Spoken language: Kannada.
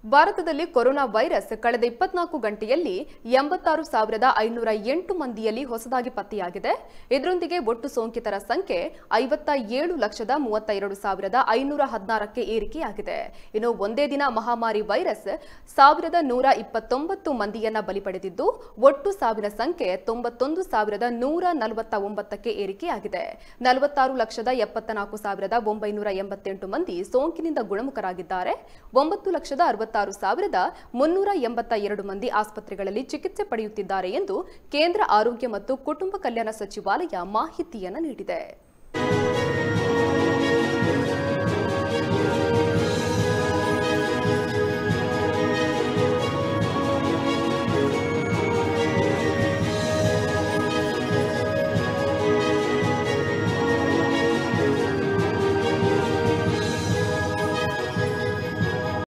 ಭಾರತದಲ್ಲಿ ಕೊರೋನಾ ವೈರಸ್ ಕಳೆದ ಇಪ್ಪತ್ನಾಲ್ಕು ಗಂಟೆಯಲ್ಲಿ ಎಂಬತ್ತಾರು ಸಾವಿರದ ಐನೂರ ಎಂಟು ಮಂದಿಯಲ್ಲಿ ಹೊಸದಾಗಿ ಪತ್ತೆಯಾಗಿದೆ ಇದರೊಂದಿಗೆ ಒಟ್ಟು ಸೋಂಕಿತರ ಸಂಖ್ಯೆ ಐವತ್ತ ಏಳು ಲಕ್ಷದ ಮೂವತ್ತ ಎರಡು ಸಾವಿರದ ಐನೂರ ಹದಿನಾರಕ್ಕೆ ಏರಿಕೆಯಾಗಿದೆ ಇನ್ನು ಒಂದೇ ದಿನ ಮಹಾಮಾರಿ ವೈರಸ್ ಸಾವಿರದ ನೂರ ಇಪ್ಪತ್ತೊಂಬತ್ತು ಮಂದಿಯನ್ನ ಬಲಿ ಪಡೆದಿದ್ದು ಒಟ್ಟು ಸಾವಿನ ಸಂಖ್ಯೆ ತೊಂಬತ್ತೊಂದು ಸಾವಿರದ ನೂರ ನಲವತ್ತ ಒಂಬತ್ತಕ್ಕೆ ಏರಿಕೆಯಾಗಿದೆ ನಲವತ್ತಾರು ಲಕ್ಷದ ಎಪ್ಪತ್ತ ನಾಲ್ಕು ಸಾವಿರದ ಒಂಬೈನೂರ ಎಂಬತ್ತೆಂಟು ಮಂದಿ ಸೋಂಕಿನಿಂದ ಗುಣಮುಖರಾಗಿದ್ದಾರೆ ಒಂಬತ್ತು ಲಕ್ಷದ ಅರವತ್ತಾರು ಸಾವಿರದ ಮುನ್ನೂರ ಎಂಬತ್ತ ಎರಡು ಮಂದಿ ಆಸ್ಪತ್ರೆಗಳಲ್ಲಿ ಚಿಕಿತ್ಸೆ ಪಡೆಯುತ್ತಿದ್ದಾರೆ ಎಂದು ಕೇಂದ್ರ ಆರೋಗ್ಯ ಮತ್ತು ಕುಟುಂಬ ಕಲ್ಯಾಣ ಸಚಿವಾಲಯ ಮಾಹಿತಿಯನ್ನು ನೀಡಿದೆ